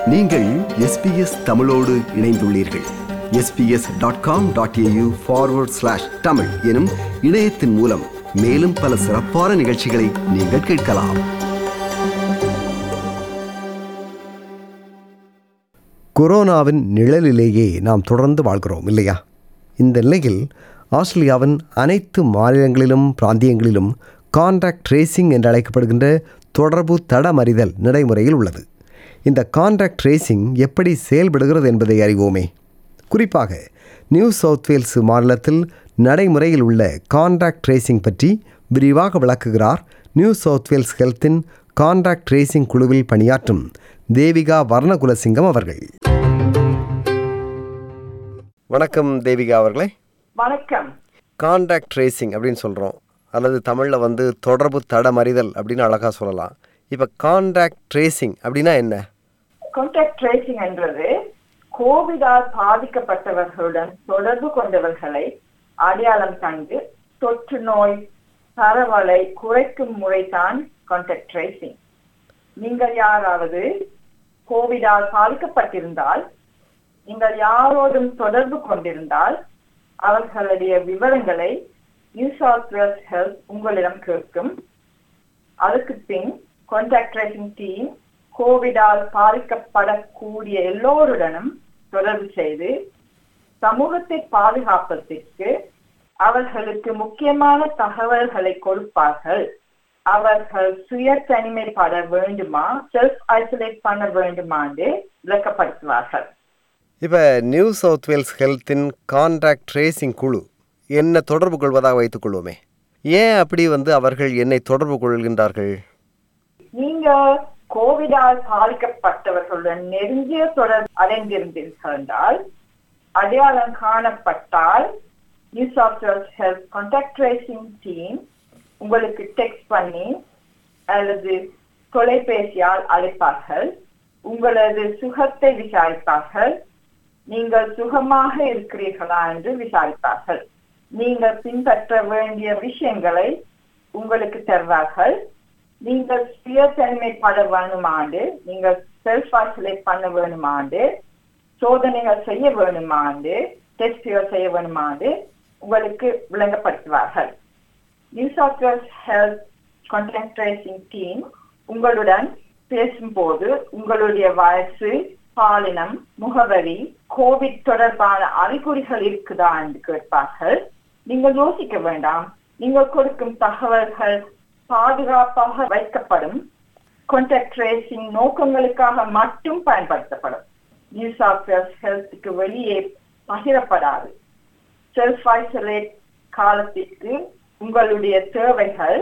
நீங்கள் எஸ்பிஎஸ் தமிழோடு இணைந்துள்ளீர்கள் SBS dot com dot AU forward slash Tamil எனும் இணையத்தின் மூலம் மேலும் பல சிறப்பான நிகழ்ச்சிகளை நீங்கள் கேட்கலாம் கொரோனாவின் நிழலிலேயே நாம் தொடர்ந்து வாழ்கிறோம் இல்லையா இந்த நிலையில் ஆஸ்திரேலியாவின் அனைத்து மாநிலங்களிலும் பிராந்தியங்களிலும் கான்டாக்ட் ட்ரேசிங் என்று அழைக்கப்படுகின்ற தொடர்பு தடமறிதல் நடைமுறையில் உள்ளது இந்த கான்டாக்ட் ட்ரேசிங் எப்படி செயல்படுகிறது என்பதை அறிவோமே குறிப்பாக நியூ சவுத் வேல்ஸ் மாநிலத்தில் நடைமுறையில் உள்ள கான்டாக்ட் ட்ரேசிங் பற்றி விரிவாக விளக்குகிறார் நியூ சவுத் வேல்ஸ் ஹெல்த்தின் கான்டாக்ட் ட்ரேசிங் குழுவில் பணியாற்றும் தேவிகா வர்ணகுலசிங்கம் அவர்கள் வணக்கம் தேவிகா அவர்களே வணக்கம் கான்டாக்ட் ட்ரேசிங் அப்படின்னு சொல்கிறோம் அல்லது தமிழில் வந்து தொடர்பு தடமறிதல் அப்படின்னு அழகாக சொல்லலாம் இப்போ கான்டாக்ட் ட்ரேசிங் அப்படின்னா என்ன கான்டாக்ட் ட்ரேசிங் என்றது கோவிடால் பாதிக்கப்பட்டவர்களுடன் தொடர்பு கொண்டவர்களை அடையாளம் கண்டு தொற்று நோய் பரவலை குறைக்கும் முறைதான் கான்டாக்ட் ட்ரேசிங் நீங்கள் யாராவது கோவிடால் பாதிக்கப்பட்டிருந்தால் நீங்கள் யாரோடும் தொடர்பு கொண்டிருந்தால் அவர்களுடைய விவரங்களை நியூ சவுத் வேல்ஸ் ஹெல்த் உங்களிடம் கேட்கும் அதுக்கு பின் கான்டாக்ட் ட்ரேசிங் டீம் கோவிடால் பாதிக்கப்படக்கூடிய எல்லோருடனும் தொடர்பு செய்து சமூகத்தை பாதுகாப்பதற்கு அவர்களுக்கு முக்கியமான தகவல்களை கொடுப்பார்கள் அவர்கள் சுய தனிமைப்பட வேண்டுமா செல்ஃப் ஐசோலேட் பண்ண வேண்டுமா என்று விளக்கப்படுத்துவார்கள் இப்போ நியூ சவுத் வேல்ஸ் ஹெல்த்தின் கான்டாக்ட் ட்ரேசிங் குழு என்ன தொடர்பு கொள்வதாக வைத்துக்கொள்வோமே ஏன் அப்படி வந்து அவர்கள் என்னை தொடர்பு கொள்கின்றார்கள் நீங்க கோவிடால் பாதிக்கப்பட்டவர்களுடன் நெருங்கிய தொடர்பு அடைந்திருந்தீர்கள் என்றால் அடையாளம் காணப்பட்டால் New South Wales health contact tracing team உங்களுக்கு டெக்ஸ்ட் பண்ணி அல்லது தொலைபேசியால் அழைப்பார்கள் உங்களது சுகத்தை விசாரிப்பார்கள் நீங்கள் சுகமாக இருக்கிறீர்களா என்று விசாரிப்பார்கள் நீங்கள் பின்பற்ற வேண்டிய விஷயங்களை உங்களுக்கு தருவார்கள் நீங்கள் சுய தனிமைப்பட வேணுமாண்டு நீங்கள் செல்ஃப் ஐசோலேட் பண்ண வேணுமாண்டு சோதனைகள் செய்ய வேணுமாண்டு டெஸ்டுகள் செய்ய வேணுமாண்டு உங்களுக்கு விளங்கப்படுத்துவார்கள் New South Wales health contact tracing team உங்களுடன் பேசும்போது உங்களுடைய வயசு பாலினம் முகவரி கோவிட் தொடர்பான அறிகுறிகள் இருக்குதா என்று கேட்பார்கள் நீங்கள் யோசிக்க வேண்டாம் நீங்கள் கொடுக்கும் தகவல்கள் பாதுகாப்பாக வைக்கப்படும் கான்டாக்ட் ட்ரேசிங் நோக்கங்களுக்காக மட்டும் பயன்படுத்தப்படும் நியூ சவுத் வேல்ஸ் ஹெல்த்துக்கு வெளியே பகிரப்படாது செல்ஃப் ஐசோலேட் காலத்திற்கு உங்களுடைய தேவைகள்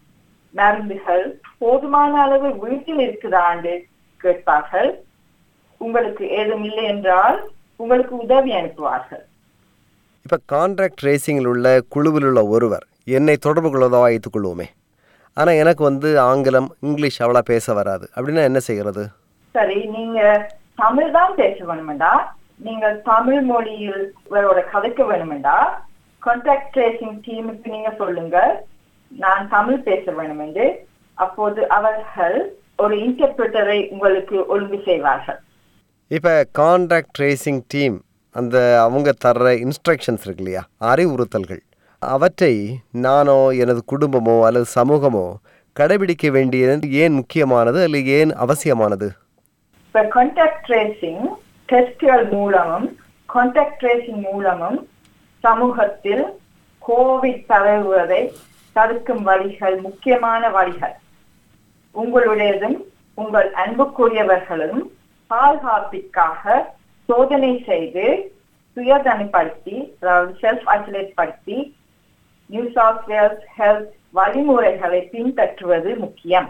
மருந்துகள் போதுமான அளவு வீட்டில் இருக்குதாண்டு கேட்பார்கள் உங்களுக்கு ஏதும் இல்லை என்றால் உங்களுக்கு உதவி அனுப்புவார்கள் இப்போ கான்ட்ராக்ட் ட்ரேசிங்கில் உள்ள குழுவில் உள்ள ஒருவர் என்னை தொடர்பு கொள்வதாக வைத்துக்கொள்வோமே ஆனால் எனக்கு வந்து ஆங்கிலம் இங்கிலீஷ் அவ்வளோ பேச வராது அப்படின்னா என்ன செய்கிறது சரி நீங்க தமிழ் தான் பேச வேணுமெண்டா நீங்கள் தமிழ் மொழியில் இவரோட கதைக்க வேணுமெண்டா கான்டாக்ட் ட்ரேசிங் டீமுக்கு நீங்க சொல்லுங்க நான் தமிழ் பேச வேண்டும் என்று அப்போது அவர்கள் ஒரு இன்டர்பிரிட்டரை உங்களுக்கு ஒழுங்கு செய்வார்கள் இப்போ கான்ட்ராக்ட் ட்ரேசிங் டீம் அந்த அவங்க தர்ற இன்ஸ்ட்ரக்ஷன்ஸ் இருக்கு இல்லையா அறிவுறுத்தல்கள் அவற்றை நானோ எனது குடும்பமோ அல்லது சமூகமோ கடைபிடிக்க வேண்டியது ஏன் முக்கியமானது அல்லது ஏன் அவசியமானது இப்ப கான்டாக்ட் ட்ரேசிங் டெஸ்ட்கள் மூலமும் கான்டாக்ட் ட்ரேசிங் மூலமும் சமூகத்தில் கோவிட் பரவுவதை தடுக்கும் வழிகள் முக்கியமான வழிகள் உங்களுடையதும் உங்கள் அன்புக்குரியவர்களும் பாதுகாப்பிற்காக சோதனை செய்து சுயதனிப்படுத்தி அதாவது செல்ஃப் ஐசோலேட் படுத்தி நியூ சவுத் வேல்ஸ் ஹெல்த் வழிமுறைகளை பின்பற்றுவது முக்கியம்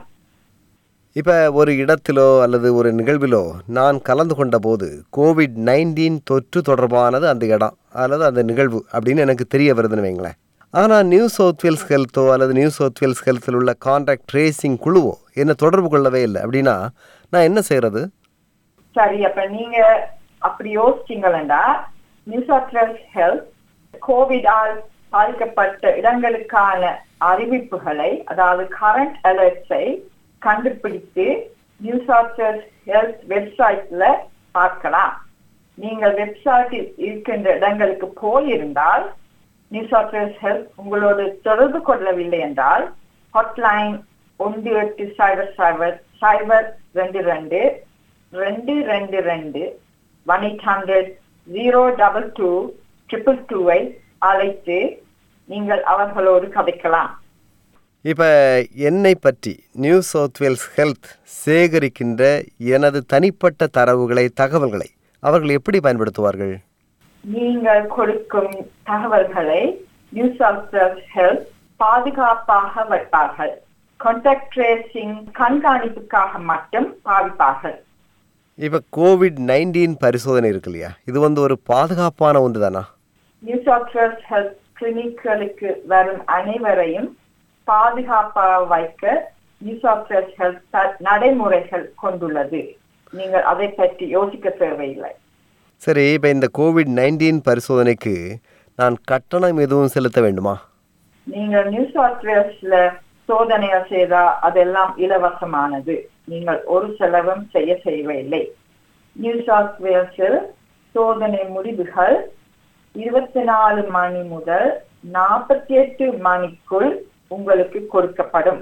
இப்போ ஒரு இடத்திலோ அல்லது ஒரு நிகழ்விலோ நான் கலந்து கொண்ட போது கோவிட் நைன்டீன் தொற்று தொடர்பானது அந்த இடம் அல்லது அந்த நிகழ்வு அப்படின்னு எனக்கு தெரிய வருதுன்னு வைங்களேன் ஆனால் நியூ சவுத் வேல்ஸ் ஹெல்த்தோ அல்லது நியூ சவுத் வேல்ஸ் ஹெல்த்தில் உள்ள கான்டாக்ட் ட்ரேசிங் குழுவோ என்ன தொடர்பு கொள்ளவே இல்லை அப்படின்னா நான் என்ன செய்கிறது சரி அப்ப நீங்க அப்படி யோசிச்சீங்களா நியூ சவுத் வேல்ஸ் ஹெல்த் கோவிடால் பாதிக்கப்பட்ட இடங்களுக்கான அறிவிப்புகளை அதாவது கரண்ட் அலர்ட்ஸை கண்டுபிடித்து நியூ சவுத் வேல்ஸ் ஹெல்த் வெப்சைட்ல பார்க்கலாம் நீங்கள் வெப்சைட்டில் இருக்கின்ற இடங்களுக்கு போயிருந்தால் நியூ சவுத் வேல்ஸ் ஹெல்த் உங்களோடு தொடர்பு கொள்ளவில்லை என்றால் ஹாட்லைன் ஒன்று எட்டு சைபர் சைபர் சைபர் ரெண்டு ரெண்டு ரெண்டு ரெண்டு ரெண்டு one eight hundred zero double two triple டூவை அழைத்து நீங்கள் அவர்களோடு கதைக்கலாம் இப்போ என்னை பற்றி நியூ சவுத் வேல்ஸ் ஹெல்த் சேகரிக்கின்ற எனது தனிப்பட்ட தரவுகளை தகவல்களை அவர்கள் எப்படி பயன்படுத்துவார்கள் நீங்கள் கொடுக்கும் தகவல்களை நியூ சவுத் வேல்ஸ் ஹெல்த் பாதுகாப்பாக வைப்பார்கள் கான்டாக்ட் ட்ரேசிங் கண்காணிப்புக்காக மட்டும் பாவிப்பார்கள் இப்போ கோவிட் நைன்டீன் பரிசோதனை இருக்கு இல்லையா இது வந்து ஒரு பாதுகாப்பான ஒன்று தானா நியூ சவுத் வேல்ஸ் ஹெல்த் கிளினிக்களுக்கு வரும் அனைவரையும் பாதுகாப்பாக வைக்க நியூ சவுத் வேல்ஸ் ஹெல்த் நடைமுறைகள் கொண்டுள்ளது நீங்கள் அதை பற்றி யோசிக்க தேவையில்லை சரி இப்போ இந்த கோவிட் நைன்டீன் பரிசோதனைக்கு நான் கட்டணம் எதுவும் செலுத்த வேண்டுமா நீங்கள் நியூ சவுத் வேல்ஸ்ல சோதனைகள் செய்தா அதெல்லாம் இலவசமானது நீங்கள் ஒரு செலவும் செய்ய செய்யவில்லை நியூ சவுத் வேல்ஸில் சோதனை முடிவுகள் இருபத்தி நாலு மணி முதல் நாற்பத்தி எட்டு மணிக்குள் உங்களுக்கு கொடுக்கப்படும்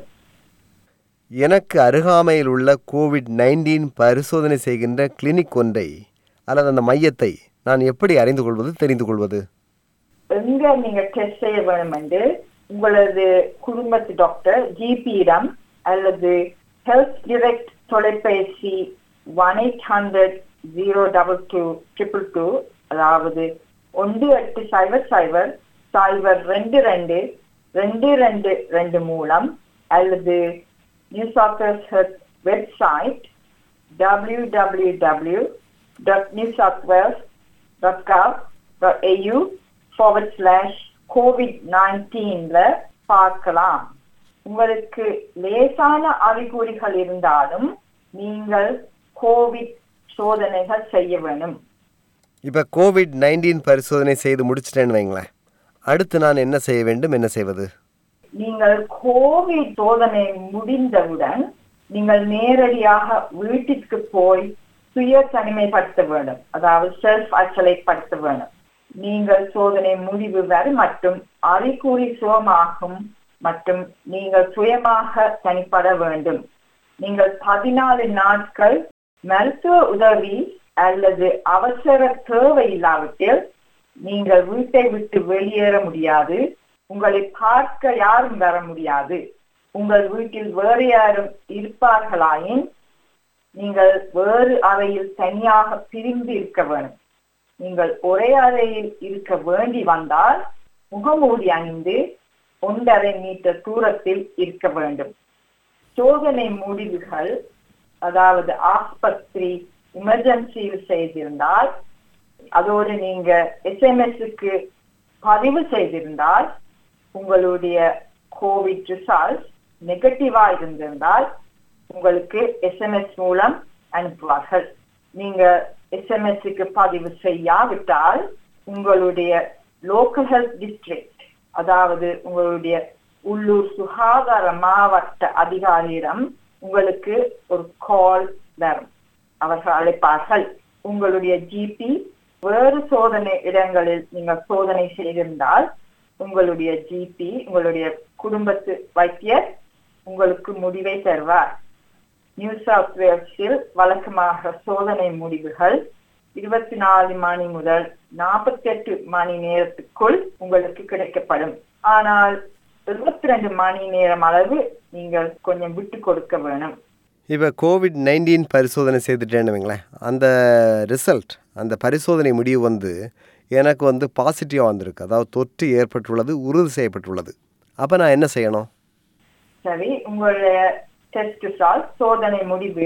எனக்கு அருகாமையில் உள்ள கோவிட் நைன்டீன் பரிசோதனை செய்கின்ற கிளினிக் ஒன்றை அல்லது அந்த மையத்தை நான் எப்படி அறிந்து கொள்வது தெரிந்து கொள்வது எங்க நீங்க டெஸ்ட் செய்ய வேண்டும் என்று உங்களது குடும்பத்து டாக்டர் ஜிபியிடம் அல்லது ஹெல்த் டிரெக்ட் தொலைபேசி one eight hundred zero double two triple two அதாவது ஒன்று எட்டு சைபர் சைபர் சைபர் ரெண்டு ரெண்டு ரெண்டு ரெண்டு ரெண்டு மூலம் அல்லது New South Wales website W W W dot New South Wales dot gov dot AU forward slash Covid நைன்டீன்ல பார்க்கலாம் உங்களுக்கு லேசான அறிகுறிகள் இருந்தாலும் நீங்கள் கோவிட் சோதனைகள் செய்ய வேணும் இப்போ கோவிட் நைன்டீன் பரிசோதனை செய்து முடிச்சிட்டேன்னு வைங்களேன் அடுத்து நான் என்ன செய்ய வேண்டும் என்ன செய்வது நீங்கள் கோவிட் சோதனை முடிந்தவுடன் நீங்கள் நேரடியாக வீட்டிற்கு போய் சுய தனிமைப்படுத்த வேண்டும் அதாவது செல்ஃப் ஐசோலேட் படுத்த வேண்டும் நீங்கள் சோதனை முடிவு வரை மற்றும் அறிகுறி சுகமாகும் மற்றும் நீங்கள் சுயமாக தனிப்பட வேண்டும் நீங்கள் பதினாலு நாட்கள் மருத்துவ உதவி அல்லது அவசர தேவை இல்லாவிட்டில் நீங்கள் வீட்டை விட்டு வெளியேற முடியாது உங்களை பார்க்க யாரும் வர முடியாது உங்கள் வீட்டில் வேறு யாரும் இருப்பார்களாயின் நீங்கள் வேறு அறையில் தனியாக பிரிந்து இருக்க வேண்டும் நீங்கள் ஒரே அறையில் இருக்க வேண்டி வந்தால் முகமூடி அணிந்து ஒன்றரை மீட்டர் தூரத்தில் இருக்க வேண்டும் சோதனை முடிவுகள் அதாவது ஆஸ்பத்திரி எமர்ஜென்சியில் செய்திருந்தால் அதோடு நீங்க எஸ்எம்எஸ்க்கு பதிவு செய்திருந்தால் உங்களுடைய கோவிட் ரிசல்ட் நெகட்டிவா இருந்திருந்தால் உங்களுக்கு எஸ்எம்எஸ் மூலம் அனுப்புவார்கள் நீங்க எஸ்எம்எஸ்க்கு பதிவு செய்யாவிட்டால் உங்களுடைய லோக்கல் ஹெல்த் டிஸ்ட்ரிக்ட் அதாவது உங்களுடைய உள்ளூர் சுகாதார மாவட்ட அதிகாரியிடம் உங்களுக்கு ஒரு கால் வரும் அவர்கள் அழைப்பார்கள் உங்களுடைய ஜிபி வேறு சோதனை இடங்களில் நீங்கள் சோதனை செய்திருந்தால் உங்களுடைய ஜிபி உங்களுடைய குடும்பத்து வைத்தியர் உங்களுக்கு முடிவை தருவார் நியூ சவுத் வேல்ஸில் வழக்கமாக சோதனை முடிவுகள் இருபத்தி நாலு மணி முதல் நாற்பத்தி எட்டு மணி நேரத்துக்குள் உங்களுக்கு கிடைக்கப்படும் ஆனால் இருபத்தி ரெண்டு மணி நேரம் அளவு நீங்கள் கொஞ்சம் விட்டு கொடுக்க வேணும் இப்போ கோவிட் நைன்டீன் பரிசோதனை செய்துட்டேன்னு வைங்களேன் அந்த ரிசல்ட் அந்த பரிசோதனை முடிவு வந்து எனக்கு வந்து பாசிட்டிவாக வந்திருக்கு அதாவது தொற்று ஏற்பட்டுள்ளது உறுதி செய்யப்பட்டுள்ளது அப்போ நான் என்ன செய்யணும் சரி உங்களுடைய டெஸ்ட் ரிசல்ட் சோதனை முடிவு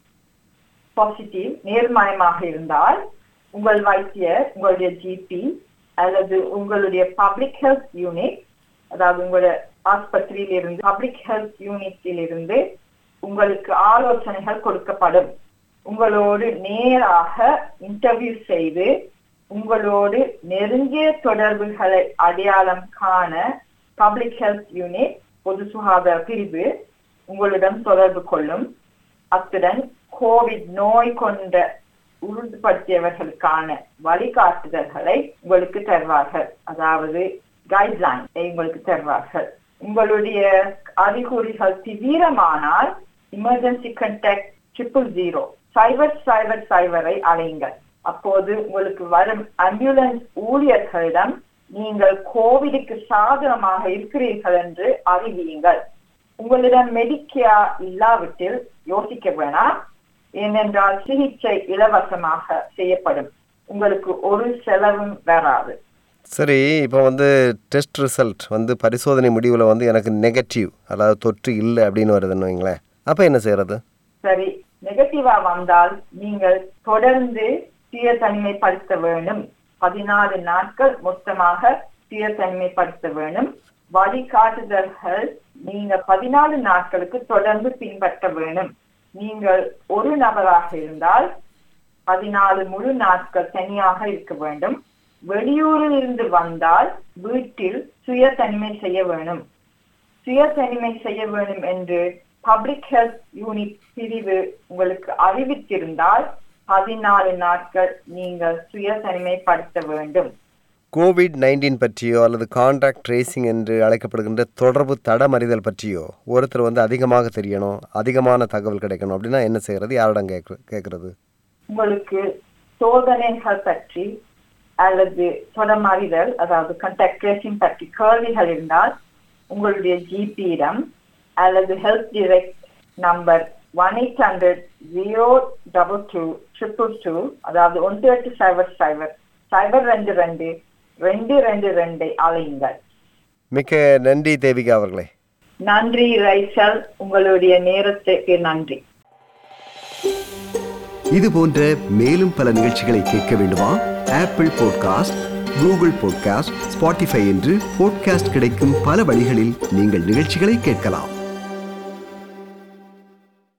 பாசிட்டிவ் நேர்மறையாக இருந்தால் உங்கள் வைத்தியர் உங்களுடைய ஜிபி அல்லது உங்களுடைய பப்ளிக் ஹெல்த் யூனிட் அதாவது உங்களுடைய ஆஸ்பத்திரியில் இருந்து பப்ளிக் ஹெல்த் யூனிட்டில் இருந்து உங்களுக்கு ஆலோசனைகள் கொடுக்கப்படும் உங்களோடு நேராக இன்டர்வியூ செய்து உங்களோடு நெருங்கிய தொடர்புகளை அடையாளம் காண பப்ளிக் ஹெல்த் யூனிட் பொது சுகாதார பிரிவு உங்களிடம் தொடர்பு கொள்ளும் அத்துடன் கோவிட் நோய் கொண்ட உறுதிப்படுத்தியவர்களுக்கான வழிகாட்டுதல்களை உங்களுக்கு தருவார்கள் அதாவது கைட்லைன் உங்களுக்கு தருவார்கள் உங்களுடைய அறிகுறிகள் தீவிரமானால் எமர்ஜென்சி கண்டாக்ட் ட்ரிபிள் ஜீரோ சைபர் சைபர் சைபரை அழையுங்கள் அப்போது உங்களுக்கு வரும் ஆம்புலன்ஸ் ஊழியர்களிடம் நீங்கள் கோவிடுக்கு சாதகமாக இருக்கிறீர்கள் என்று அறிவியுங்கள் உங்களிடம் மெடிக்கேர் இல்லாவிட்டில் யோசிக்க வேணாம் ஏனென்றால் சிகிச்சை இலவசமாக செய்யப்படும் உங்களுக்கு ஒரு செலவும் வராது சரி இப்போ வந்து டெஸ்ட் ரிசல்ட் வந்து பரிசோதனை முடிவில் வந்து எனக்கு நெகட்டிவ் அதாவது தொற்று இல்லை அப்படின்னு வருதுன்னு வைங்களேன் அப்போ என்ன செய்கிறது சரி நெகட்டிவா வந்தால் நீங்கள் தொடர்ந்து சுய தனிமைப்படுத்த வேண்டும் பதினாலு நாட்கள் மொத்தமாக சுய தனிமைப்படுத்த வேண்டும் வழிகாட்டுதல்கள் நீங்க பதினாலு நாட்களுக்கு தொடர்ந்து பின்பற்ற வேண்டும் நீங்கள் ஒரு நபராக இருந்தால் பதினாலு முழு நாட்கள் தனியாக இருக்க வேண்டும் வெளியூரில் இருந்து வந்தால் வீட்டில் சுய தனிமை செய்ய வேண்டும் சுய தனிமை செய்ய வேண்டும் என்று பப்ளிக் ஹெல்த் யூனிட் பிரிவு உங்களுக்கு அறிவித்திருந்தால் பதினாலு நாட்கள் நீங்கள் சுய தனிமைப்படுத்த வேண்டும் கோவிட் நைன்டீன் பற்றியோ அல்லது கான்டாக்ட் ட்ரேசிங் என்று அழைக்கப்படுகின்ற தொடர்பு தடமறிதல் பற்றியோ ஒருத்தர் வந்து அதிகமாக தெரியணும் அதிகமான தகவல் கிடைக்கணும் அப்படின்னா என்ன செய்கிறது யாரிடம் கேட்க கேட்குறது உங்களுக்கு சோதனைகள் பற்றி அல்லது தொடமறிதல் அதாவது கண்டாக்ட் ட்ரேசிங் பற்றி கேள்விகள் இருந்தால் உங்களுடைய ஜிபியிடம் அல்லது health direct number one eight hundred zero double two triple two அதாவது ஒன்று எட்டு சைபர் சைபர் சைபர் ரெண்டு ரெண்டு ரெண்டு ரெண்டு ரெண்டை அழையுங்கள் மிக்க நன்றி தேவிகா அவர்களே நன்றி ரைசல் உங்களுடைய நேரத்துக்கு நன்றி இது போன்ற மேலும் பல நிகழ்ச்சிகளை கேட்க வேண்டுமா Apple podcast Google podcast Spotify என்று பாட்காஸ்ட் கிடைக்கும் பல வழிகளில் நீங்கள் நிகழ்ச்சிகளை கேட்கலாம்